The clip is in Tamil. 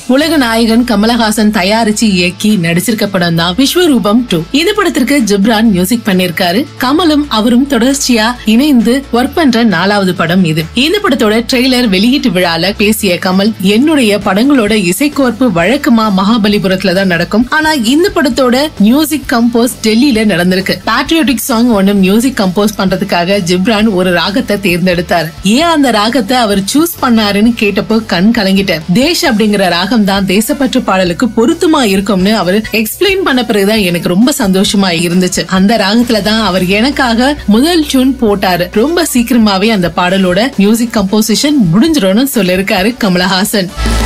உலக நாயகன் கமலஹாசன் தயாரிச்சு இயக்கி நடிச்சிருக்க படம் தான் விஸ்வரூபம் டூ இந்த படத்திற்கு ஜிப்ரான் மியூசிக் பண்ணிருக்காரு கமலும் அவரும் தொடர்ச்சியா இணைந்து ஒர்க் பண்ற நாலாவது படம் இது இந்த படத்தோட ட்ரெய்லர் வெளியீட்டு விழால பேசிய கமல் என்னுடைய படங்களோட இசைக்கோர்ப்பு வழக்கமா மகாபலிபுரத்துல தான் நடக்கும் ஆனா இந்த படத்தோட மியூசிக் கம்போஸ் டெல்லியில நடந்திருக்கு பேட்ரியோட்டிக் சாங் ஒன்னு மியூசிக் கம்போஸ் பண்றதுக்காக ஜிப்ரான் ஒரு ராகத்தை தேர்ந்தெடுத்தார் ஏன் அந்த ராகத்தை அவர் சூஸ் பண்ணாருன்னு கேட்டப்போ கண் கலங்கிட்டார் தேஷ் அப்படிங்கிற ராகம் தான் தேசப்பற்று பாடலுக்கு பொருத்தமா இருக்கும்னு அவர் எக்ஸ்பிளைன் பண்ண பிறகுதான் எனக்கு ரொம்ப சந்தோஷமா இருந்துச்சு அந்த ராகத்துல தான் அவர் எனக்காக முதல் டியூன் போட்டாரு ரொம்ப சீக்கிரமாவே அந்த பாடலோட மியூசிக் கம்போசிஷன் முடிஞ்சிடும்னு சொல்லிருக்காரு கமலஹாசன்